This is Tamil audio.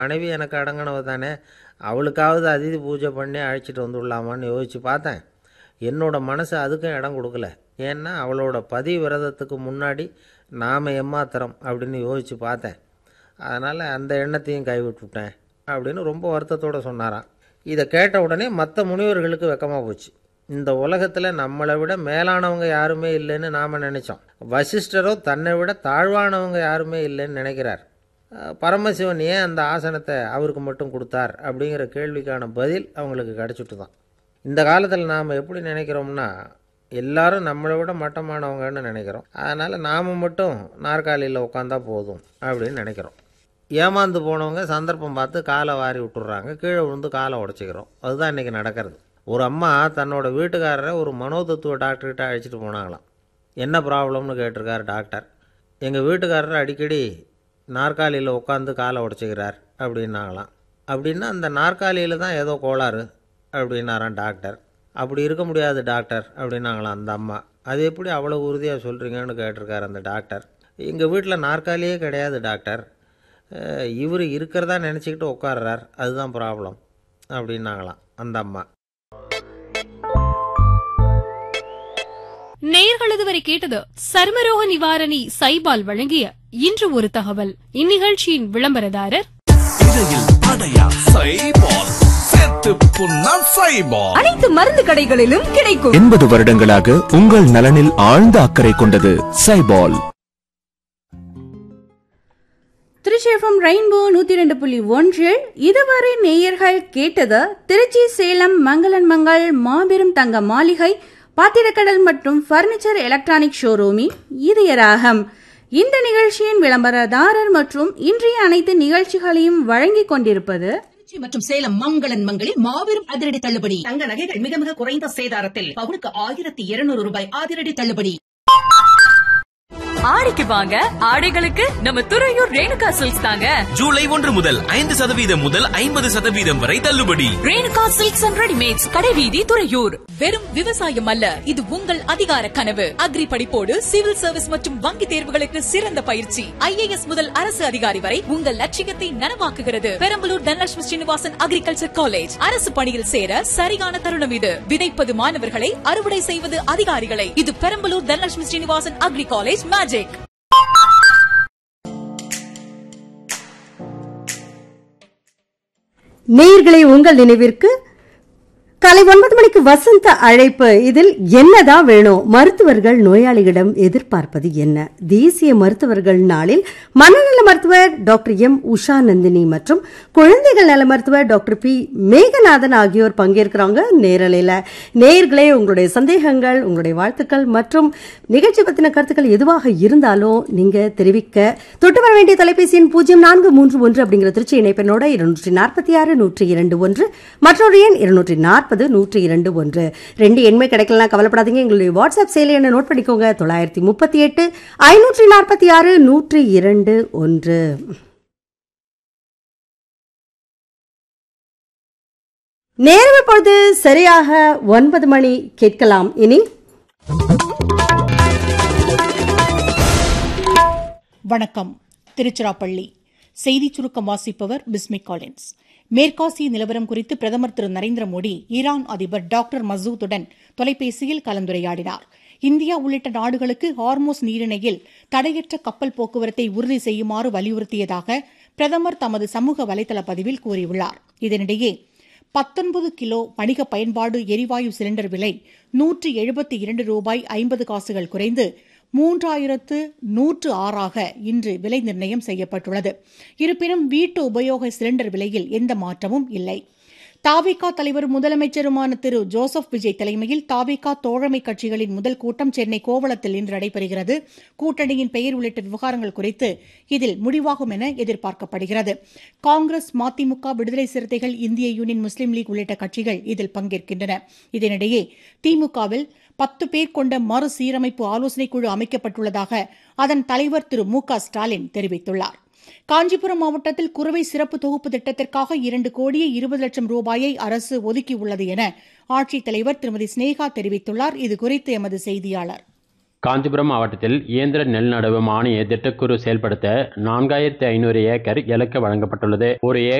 மனைவி எனக்கு அடங்கினவ தானே அவளுக்காவது அதிதி பூஜை பண்ணி அழைச்சிட்டு வந்துடலாமான்னு யோசித்து பார்த்தேன் என்னோட மனசு அதுக்கும் இடம் கொடுக்கல ஏன்னா அவளோட பதி விரதத்துக்கு முன்னாடி நாம் எம்மாத்திரம் அப்படின்னு யோசித்து பார்த்தேன் அதனால் அந்த எண்ணத்தையும் கைவிட்டுட்டேன் அப்படின்னு ரொம்ப வருத்தத்தோடு சொன்னாராம் இதை கேட்ட உடனே மற்ற முனிவர்களுக்கு வெக்கமாக போச்சு இந்த உலகத்தில் நம்மளை விட மேலானவங்க யாருமே இல்லைன்னு நாம் நினச்சோம் வசிஷ்டரோ தன்னை விட தாழ்வானவங்க யாருமே இல்லைன்னு நினைக்கிறார் அஹ் பரமசிவன் ஏன் அந்த ஆசனத்தை அவருக்கு மட்டும் கொடுத்தார் அப்படிங்கிற கேள்விக்கான பதில் அவங்களுக்கு கிடச்சிட்டு தான் இந்த காலத்தில் நாம் எப்படி நினைக்கிறோம்னா எல்லாரும் நம்மளை விட மட்டமானவங்கன்னு நினைக்கிறோம் அதனால் நாம் மட்டும் நாற்காலியில் உட்காந்தா போதும் அப்படின்னு நினைக்கிறோம் ஏமாந்து போனவங்க சந்தர்ப்பம் பார்த்து காலை வாரி விட்டுறாங்க கீழே விழுந்து காலை உடச்சிக்கிறோம் அதுதான் இன்றைக்கி நடக்கிறது ஒரு அம்மா தன்னோட வீட்டுக்காரரை ஒரு மனோதத்துவ டாக்டர்கிட்ட அழைச்சிட்டு போனாங்களாம் என்ன ப்ராப்ளம்னு கேட்டிருக்கார் டாக்டர் எங்கள் வீட்டுக்காரர் அடிக்கடி நாற்காலியில் உட்காந்து காலை உடச்சிக்கிறார் அப்படின்னாங்களாம் அப்படின்னா அந்த நாற்காலியில் தான் ஏதோ கோளாறு அப்படின்னாராம் டாக்டர் அப்படி இருக்க முடியாது டாக்டர் அப்படின்னாங்களாம் அந்த அம்மா அது எப்படி அவ்வளோ உறுதியாக சொல்கிறீங்கன்னு கேட்டிருக்காரு அந்த டாக்டர் எங்கள் வீட்டில் நாற்காலியே கிடையாது டாக்டர் இவர் இருக்கிறதா நினச்சிக்கிட்டு உட்கார்றார் அதுதான் ப்ராப்ளம் அப்படின்னாங்களாம் அந்த அம்மா நேயர்களது வரை கேட்டது சர்மரோக நிவாரணி சைபால் வழங்கிய இன்று ஒரு தகவல் இந்நிகழ்ச்சியின் விளம்பரதாரர் இடையில் அடையா சைபால் செத்து புண்ணா சைபால் அனைத்து மருந்து கடைகளிலும் கிடைக்கும் எண்பது வருடங்களாக உங்கள் நலனில் ஆழ்ந்த அக்கறை கொண்டது சைபால் திருச்சேஃபம் ரெயின்போ நூத்தி ரெண்டு புள்ளி ஒன்றில் இதுவரை நேயர்கள் கேட்டது திருச்சி சேலம் மங்களன் மங்கள் மாபெரும் தங்க மாளிகை பாத்திரக்கடல் மற்றும் பர்னிச்சர் எலக்ட்ரானிக் ஷோரூமின் இதய ராகம் இந்த நிகழ்ச்சியின் விளம்பரதாரர் மற்றும் இன்றைய அனைத்து நிகழ்ச்சிகளையும் வழங்கிக் கொண்டிருப்பது திருச்சி மற்றும் சேலம் மங்களன் மங்களில் மாபெரும் அதிரடி தள்ளுபடி தங்க நகைகள் மிக மிக குறைந்த சேதாரத்தில் பவுனுக்கு ஆயிரத்தி இருநூறு ரூபாய் அதிரடி தள்ளுபடி ஆடிக்கு வாங்க ஆடைகளுக்கு நம்ம துறையூர் ரேணுகா சில்க்ஸ் தாங்க ஜூலை ஒன்று முதல் ஐந்து சதவீதம் முதல் ஐம்பது சதவீதம் வரை தள்ளுபடி ரேணுகா சில்க்ஸ் அண்ட் ரெடிமேட்ஸ் கடைவீதி துறையூர் வெறும் விவசாயம் அல்ல இது உங்கள் அதிகார கனவு அக்ரி படிப்போடு சிவில் சர்வீஸ் மற்றும் வங்கி தேர்வுகளுக்கு சிறந்த பயிற்சி ஐஏஎஸ் முதல் அரசு அதிகாரி வரை உங்கள் லட்சியத்தை நனவாக்குகிறது பெரம்பலூர் தனலட்சுமி ஸ்ரீனிவாசன் அக்ரிகல்ச்சர் காலேஜ் அரசு பணியில் சேர சரியான தருணம் இது விதைப்பது மாணவர்களை அறுவடை செய்வது அதிகாரிகளை இது Perambalur Dhanalakshmi Srinivasan agri college magic நேயர்களை உங்கள் நினைவிற்கு காலை ஒன்பது மணிக்கு வசந்த அழைப்பு இதில் என்னதான் வேணும் மருத்துவர்கள் நோயாளிகளிடம் எதிர்பார்ப்பது என்ன தேசிய மருத்துவர்கள் நாளில் மனநல மருத்துவர் டாக்டர் எம் உஷா நந்தினி மற்றும் குழந்தைகள் நல மருத்துவர் டாக்டர் பி மேகநாதன் ஆகியோர் பங்கேற்கிறாங்க நேரலையில் நேயர்களே உங்களுடைய சந்தேகங்கள் உங்களுடைய வாழ்த்துக்கள் மற்றும் நிகழ்ச்சி பற்றின கருத்துக்கள் எதுவாக இருந்தாலும் நீங்க தெரிவிக்க தொட்டு வர வேண்டிய தொலைபேசி எண் பூஜ்ஜியம் நான்கு மூன்று ஒன்று அப்படிங்கிற திருச்சி இணைப்பெண்ணோட இருநூற்றி நாற்பத்தி ஆறு நூற்றி இரண்டு ஒன்று மற்றொரு எண் இருநூற்றி நாற்பது நூற்றி இரண்டு ஒன்று ரெண்டு எண்மை கிடைக்கலாம் கவலைப்படாதீங்க எங்களுடைய வாட்ஸ்அப் செயலி என்ன நோட் பண்ணிக்கோங்க தொள்ளாயிரத்தி முப்பத்தி எட்டு ஐநூற்றி நாற்பத்தி ஆறு நூற்றி இரண்டு ஒன்று நேரம் இப்பொழுது சரியாக ஒன்பது மணி கேட்கலாம் இனி வணக்கம் திருச்சிராப்பள்ளி செய்தி சுருக்கம் வாசிப்பவர் பிஸ்மி காலின்ஸ் மேற்காசிய நிலவரம் குறித்து பிரதமர் திரு நரேந்திர மோடி ஈரான் அதிபர் டாக்டர் மசூதுடன் தொலைபேசியில் கலந்துரையாடினார் இந்தியா உள்ளிட்ட நாடுகளுக்கு ஹார்மோஸ் நீரிணையில் தடையற்ற கப்பல் போக்குவரத்தை உறுதி செய்யுமாறு வலியுறுத்தியதாக பிரதமர் தமது சமூக வலைதள பதிவில் கூறியுள்ளார் இதனிடையே பத்தொன்பது கிலோ வணிக பயன்பாடு எரிவாயு சிலிண்டர் விலை நூற்று எழுபத்தி இரண்டு ரூபாய் ஐம்பது காசுகள் குறைந்து மூன்றாயிரத்து நூற்று ஆறாக இன்று விலை நிர்ணயம் செய்யப்பட்டுள்ளது இருப்பினும் வீட்டு உபயோக சிலிண்டர் விலையில் எந்த மாற்றமும் இல்லை தாவிகா தலைவர் முதலமைச்சருமான திரு ஜோசப் விஜய் தலைமையில் தாவிகா தோழமை கட்சிகளின் முதல் கூட்டம் சென்னை கோவளத்தில் இன்று நடைபெறுகிறது கூட்டணியின் பெயர் உள்ளிட்ட விவகாரங்கள் குறித்து இதில் முடிவாகும் என எதிர்பார்க்கப்படுகிறது காங்கிரஸ் மதிமுக விடுதலை சிறுத்தைகள் இந்திய யூனியன் முஸ்லீம் லீக் உள்ளிட்ட கட்சிகள் இதில் பங்கேற்கின்றன இதனிடையே திமுகவில் பத்து பேர் கொண்ட மறுசீரமைப்பு ஆலோசனைக் குழு அமைக்கப்பட்டுள்ளதாக அதன் தலைவர் திரு மு க ஸ்டாலின் தெரிவித்துள்ளார் காஞ்சிபுரம் மாவட்டத்தில் குறுவை சிறப்பு தொகுப்பு திட்டத்திற்காக இரண்டு கோடியே இருபது லட்சம் ரூபாயை அரசு ஒதுக்கியுள்ளது என ஆட்சித்தலைவர் திருமதி ஸ்னேகா தெரிவித்துள்ளார் இதுகுறித்து எமது செய்தியாளர் காஞ்சிபுரம் மாவட்டத்தில் இயந்திர நெல் நடவு மானிய திட்டக்குழு செயல்படுத்த நான்காயிரத்தி ஐநூறு ஏக்கர் இலக்கு வழங்கப்பட்டுள்ளது ஒரு